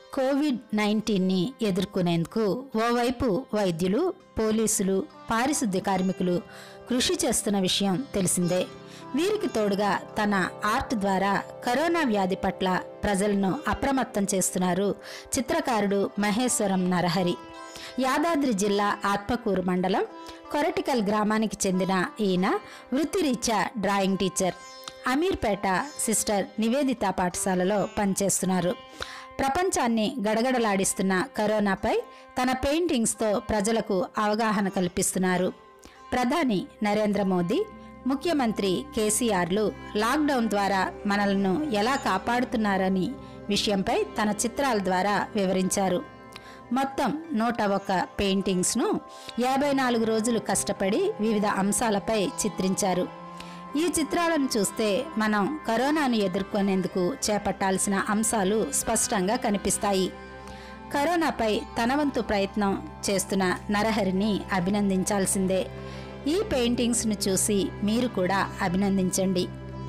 Covid నైన్టీన్ని ఎదుర్కొనేందుకు ఓవైపు వైద్యులు పోలీసులు పారిశుద్ధ్య కార్మికులు కృషి చేస్తున్న విషయం తెలిసిందే వీరికి తోడుగా తన ఆర్ట్ ద్వారా కరోనా వ్యాధి పట్ల ప్రజలను అప్రమత్తం చేస్తున్నారు చిత్రకారుడు మహేశ్వరం నరహరి యాదాద్రి జిల్లా ఆత్మకూరు మండలం కొరటికల్ గ్రామానికి చెందిన ఈయన వృత్తిరీత్యా drawing teacher Ameerpet sister Nivedita పాఠశాలలో పనిచేస్తున్నారు ప్రపంచాన్ని గడగడలాడిస్తున్న కరోనాపై తన పెయింటింగ్స్తో ప్రజలకు అవగాహన కల్పిస్తున్నారు ప్రధాని నరేంద్ర మోదీ ముఖ్యమంత్రి కేసీఆర్లు లాక్డౌన్ ద్వారా మనలను ఎలా కాపాడుతున్నారని విషయంపై తన చిత్రాల ద్వారా వివరించారు మొత్తం నూట ఒక్క పెయింటింగ్స్ను యాభై నాలుగు రోజులు కష్టపడి వివిధ అంశాలపై చిత్రించారు ఈ చిత్రాలను చూస్తే మనం కరోనాను ఎదుర్కొనేందుకు చేపట్టాల్సిన అంశాలు స్పష్టంగా కనిపిస్తాయి కరోనాపై తన వంతు ప్రయత్నం చేస్తున్న నరహరిని అభినందించాల్సిందే ఈ పెయింటింగ్స్ను చూసి మీరు కూడా అభినందించండి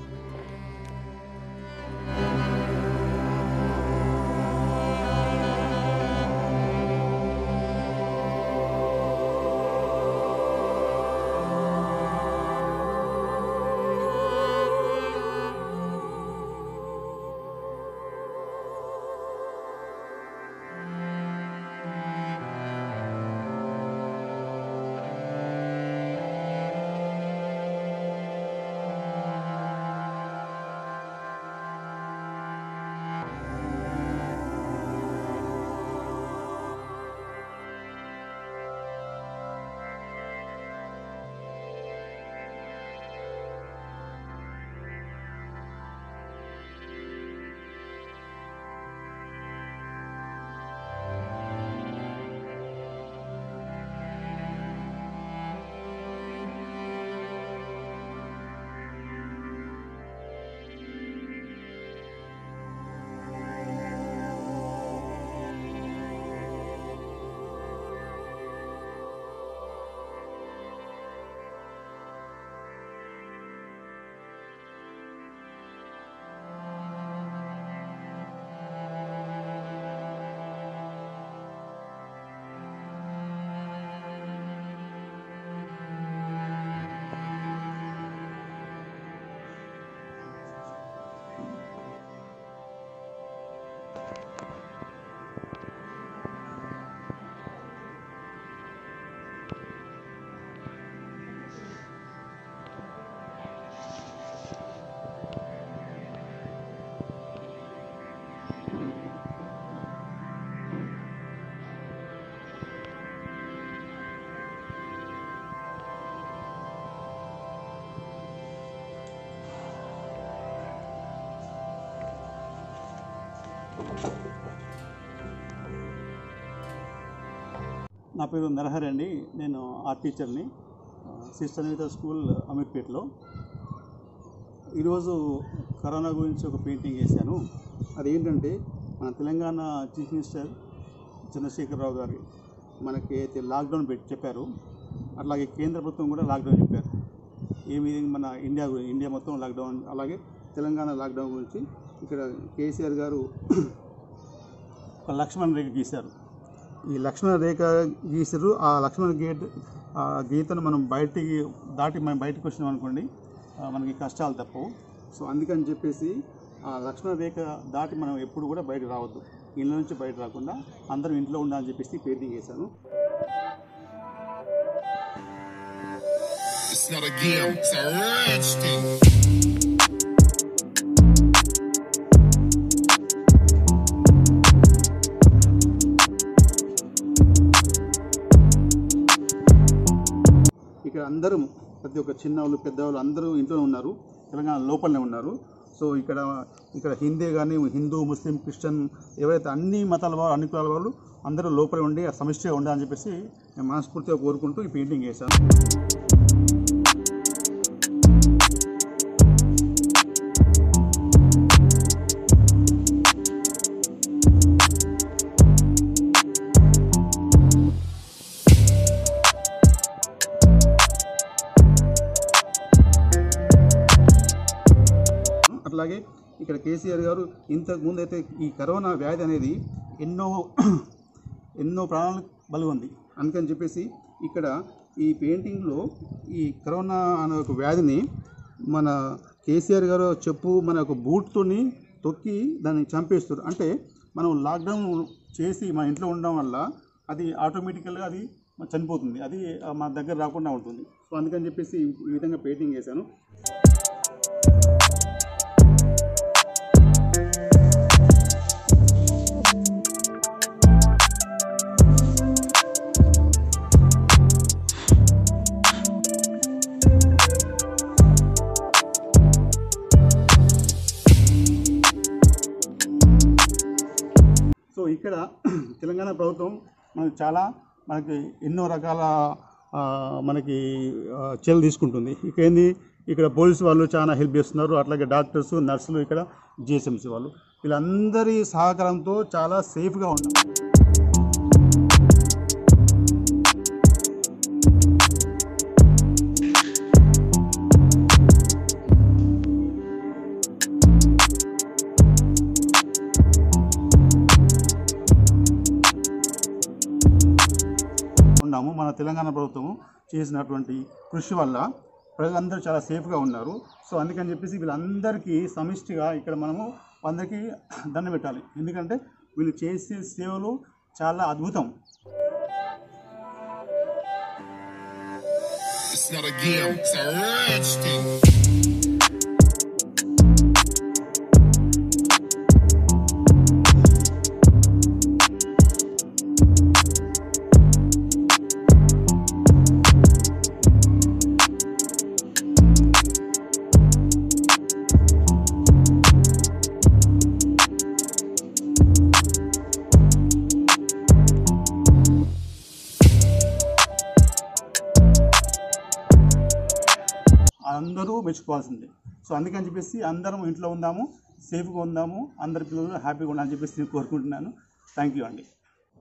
నా పేరు నరహరి అండి నేను ఆర్ట్ టీచర్ని ఆ, సిస్టర్ అనిత స్కూల్ అమీర్పేటలో ఈరోజు కరోనా గురించి ఒక పెయింటింగ్ వేశాను అది ఏంటంటే మన తెలంగాణ చీఫ్ మినిస్టర్ చంద్రశేఖరరావు గారు మనకి అయితే లాక్డౌన్ పెట్టి చెప్పారు అట్లాగే కేంద్ర ప్రభుత్వం కూడా లాక్డౌన్ చెప్పారు ఏ విధంగా మన ఇండియా గురి- ఇండియా మొత్తం లాక్డౌన్ అలాగే తెలంగాణ లాక్డౌన్ గురించి ఇక్కడ కేసీఆర్ గారు ఒక లక్ష్మణ్ రేఖ గీశారు ఈ లక్ష్మణ రేఖ గీసారు ఆ లక్ష్మణ గేట్ ఆ గీతను మనం బయటికి దాటి మనం బయటకు వచ్చినాం అనుకోండి ఆ, మనకి కష్టాలు తప్పవు సో అందుకని చెప్పేసి ఆ లక్ష్మణ రేఖ దాటి మనం ఎప్పుడు కూడా బయట రావద్దు ఇళ్ళ నుంచి బయట రాకుండా అందరం ఇంట్లో ఉండాలని చెప్పేసి పెయింటింగ్ చేశాను It's not a game, it's a rich thing. ఇక్కడ అందరూ ప్రతి ఒక్క చిన్నవాళ్ళు పెద్దవాళ్ళు అందరూ ఇంట్లోనే ఉన్నారు తెలంగాణ లోపలనే ఉన్నారు సో ఇక్కడ ఇక్కడ హిందీ కానీ హిందూ ముస్లిం క్రిస్టియన్ ఎవరైతే అన్ని మతాల వారు అన్ని కులాల వాళ్ళు అందరూ లోపలే ఉండి ఆ సమిష్టిగా ఉండాలని చెప్పేసి నేను మనస్ఫూర్తిగా కోరుకుంటూ ఈ పెయింటింగ్ వేశాను అట్లాగే ఇక్కడ కేసీఆర్ గారు ఇంతకు ముందు అయితే ఈ కరోనా వ్యాధి అనేది ఎన్నో ఎన్నో ప్రాణాలు బలి ఉంది అందుకని చెప్పేసి ఇక్కడ ఈ పెయింటింగ్లో ఈ కరోనా అనే ఒక వ్యాధిని మన కేసీఆర్ గారు చెప్పు మన ఒక బూట్తోని తొక్కి దాన్ని చంపేస్తారు అంటే మనం లాక్డౌన్ చేసి మన ఇంట్లో ఉండడం వల్ల అది ఆటోమేటికల్గా అది చనిపోతుంది అది ఆ, మన దగ్గర రాకుండా ఉంటుంది సో అందుకని చెప్పేసి ఈ విధంగా పెయింటింగ్ చేశాను సో ఇక్కడ తెలంగాణ ప్రభుత్వం మనకు చాలా మనకి ఎన్నో రకాల ఆ, మనకి ఆ, చర్యలు తీసుకుంటుంది ఇక ఏంది ఇక్కడ పోలీసు వాళ్ళు చాలా హెల్ప్ చేస్తున్నారు అట్లాగే డాక్టర్స్ నర్సులు ఇక్కడ జిఎస్ఎంసీ వాళ్ళు వీళ్ళందరి సహకారంతో చాలా సేఫ్గా ఉన్నాం ఉన్నాము మన తెలంగాణ ప్రభుత్వం చేసినటువంటి కృషి వల్ల ప్రజలందరూ చాలా సేఫ్గా ఉన్నారు సో అందుకని చెప్పేసి వీళ్ళందరికీ సమిష్టిగా ఇక్కడ మనము అందరికీ దండం పెట్టాలి ఎందుకంటే వీళ్ళు చేసే సేవలు చాలా అద్భుతం It's not a game, it's a rich thing. అందరూ మెచ్చుకోవాల్సిందే సో అందుకని చెప్పేసి అందరం ఇంట్లో ఉందాము సేఫ్గా ఉందాము అందరి పిల్లలు హ్యాపీగా ఉండాలని చెప్పేసి నేను కోరుకుంటున్నాను థ్యాంక్ యూ అండి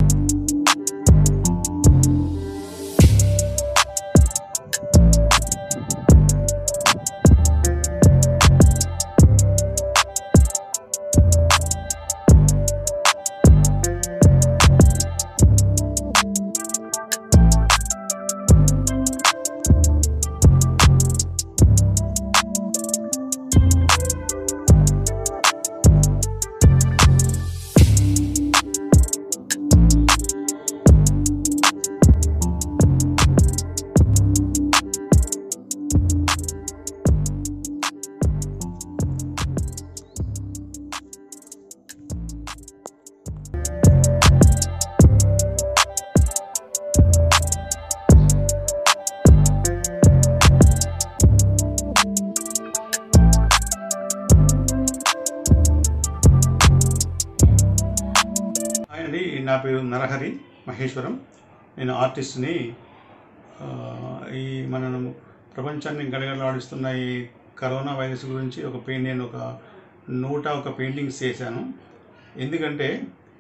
హాయ్ అండి నా పేరు నరహరి మహేశ్వరం నేను ఆర్టిస్ట్ని ఆ, ఈ మనం ప్రపంచాన్ని గడగడలాడిస్తున్న ఈ కరోనా వైరస్ గురించి ఒక పెయింట్ నేను ఒక నూట ఒక పెయింటింగ్స్ చేశాను ఎందుకంటే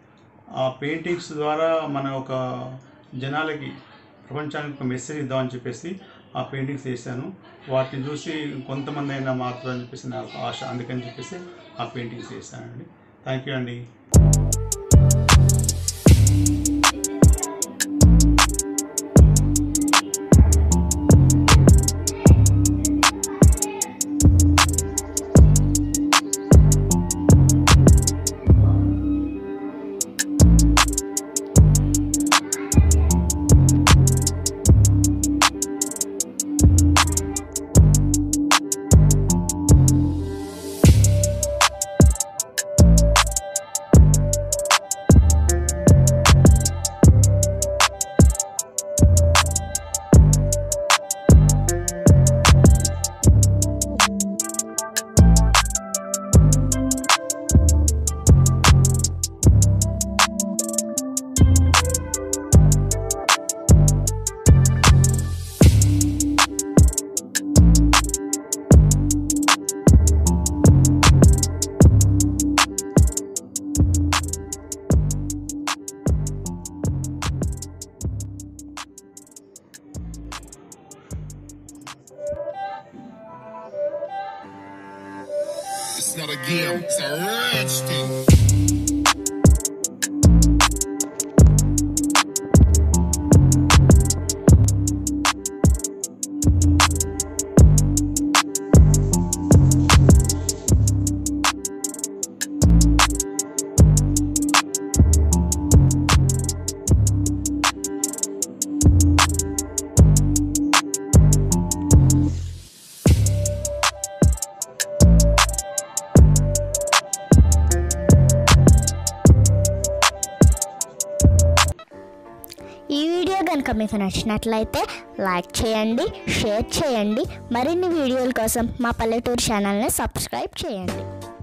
ఆ పెయింటింగ్స్ ద్వారా మన ఒక జనాలకి ప్రపంచానికి ఒక మెసేజ్ ఇద్దామని చెప్పేసి ఆ పెయింటింగ్స్ చేశాను వాటిని చూసి కొంతమంది అయినా మాత్రం చెప్పేసి నాకు ఆశ అందుకని చెప్పేసి ఆ పెయింటింగ్స్ చేశానండి థ్యాంక్ యూ అండి It's not a game, it's a rich thing. ఈ వీడియో కనుక మీకు నచ్చినట్లయితే లైక్ చేయండి షేర్ చేయండి మరిన్ని వీడియోల కోసం మా పల్లెటూరు ఛానల్ని సబ్స్క్రైబ్ చేయండి